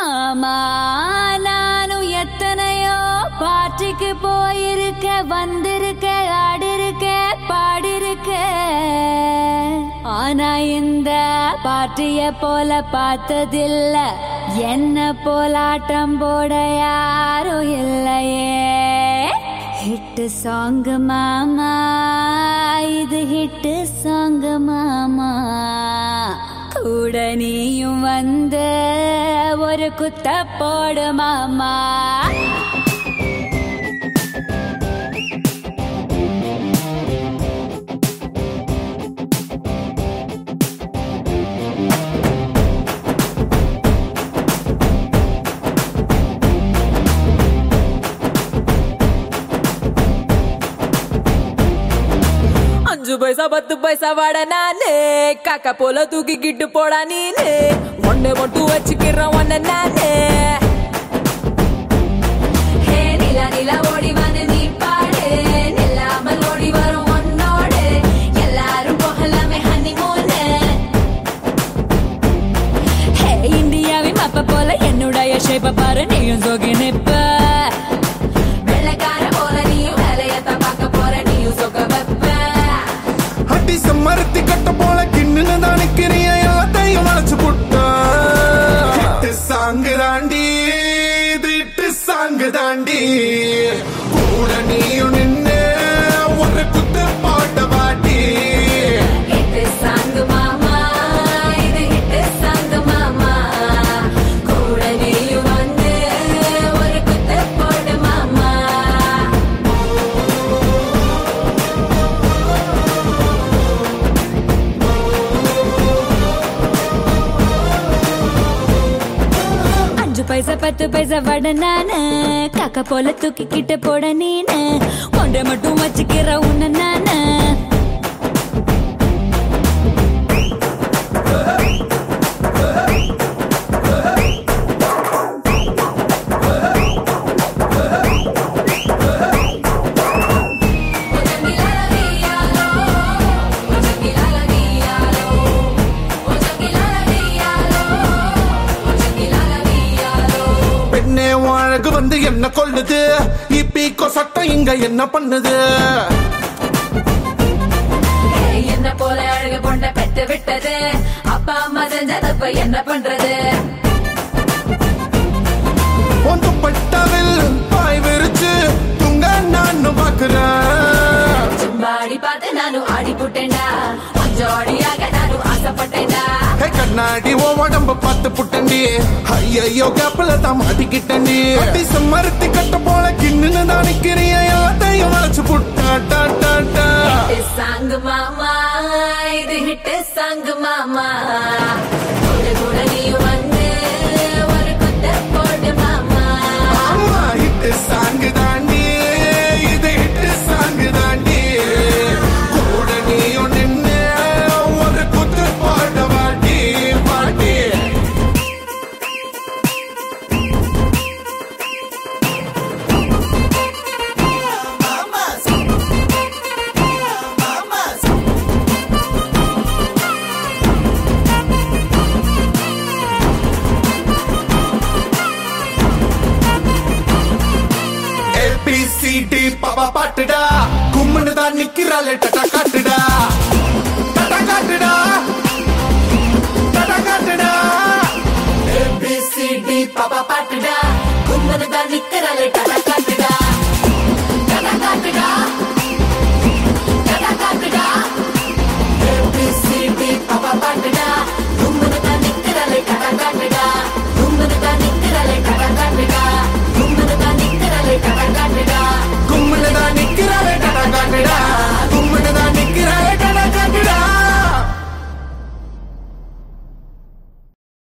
மாமா நானும் எத்தனையோ பாட்டுக்கு போயிருக்க வந்திருக்க ஆடிருக்க பாடிருக்க ஆனா இந்த பாட்டிய போல பார்த்ததில்ல என்ன போலாட்டம் போட யாரும் இல்லையே ஹிட்டு சாங் மாமா இது ஹிட்டு சாங் மாமா கூட நீயும் வந்து ஒரு குத்த போடு மாமா அஞ்சு பைசா பத்து பைசா வாட நானு காக்கா போல தூக்கிக்கிட்டு போடா நீனு ஒண்ணு மட்டும் வச்சுக்கிறேன் ஒன்ன நானு ஹே நிலா நிலா ஓடி வந்து நீ பாடு நில்லாமல் ஓடி வரும் உன்னோடு எல்லாரும் போகலாமே ஹனிமூனு ஹே இந்தியாவின் மப்ப போல என்னுடைய ஷேப்ப பாரு நீயும் சோகி நிப்ப வெள்ளக்கார போல நீயும் வேலையத்தான் பார்க்க போற நீயும் சொக்க வைப்ப அடி செம்மரத்தி கட்ட போல கிண்ணுன்னு தான் நிக்கிறிய எல்லாத்தையும் வளைச்சு புட்டா ஹிட்டு சாங்கு தாண்டி இது ஹிட்டு சாங்கு தாண்டி கூட நீயும் நின்னு ஒரு குத்து பாட்ட பாட்டி ஹிட்டு சாங்கு மாமா இது ஹிட்டு சாங்கு மாமா கூட நீயும் வந்து ஒரு குத்து போடு மாமா அஞ்சு பைசா பத்து பைசா வட நானு காக்கா போல தூக்கிக்கிட்டு போட நீனு ஒன்றை மட்டும் வச்சுக்கிற உன்ன நானு பெண்ணே உன் அழகு வந்து என்ன கொல்லுது இப்பீக்கோ சட்டம் இங்க என்ன பண்ணுது என்ன போல அழகு கொண்ட பெற்று விட்டது அப்பா அம்மா செஞ்சதப்ப என்ன பண்றது உன் துப்பட்டாவில் பாய் விரிச்சு துங்க நான் பாக்குறேன் சும்பாடி பார்த்து நானும் ஆடி புட்டேன்டா கொஞ்சம் அடியாக நானும் ஆசைப்பட்டேன்டா ஹே கண்ணாடி ஓ உடம்ப பார்த்து புட்டண்டி ஐயோ கேப்பல தான் மாட்டிக்கிட்டண்டி அடி செம்மரத்தி கட்ட போல கிண்ணுன்னு தான் நிக்கிறிய எல்லாத்தையும் வளைச்சு புட்டா டா டா டா ஹிட்டு சாங்கு மாமா இது ஹிட்டு சாங்கு மாமா கூட கூட நீ வந்து ஒரு குத்த போடு மாமா அம்மா ஹிட்டு சாங்கு தாண்டி இது ஹிட்டு சாங்கு தாண்டி கூட நீயும் நின்னு ஒரு குத்து பாட வாட்டி பாட்டி ஏபிசிடி பாபா பாட்டுடா கும்முன்னு தான் நிக்கிறாளே டட்டா காட்டுடா டட்டா காட்டுடா டட்டா காட்டுடா ஏபிசிடி பாபா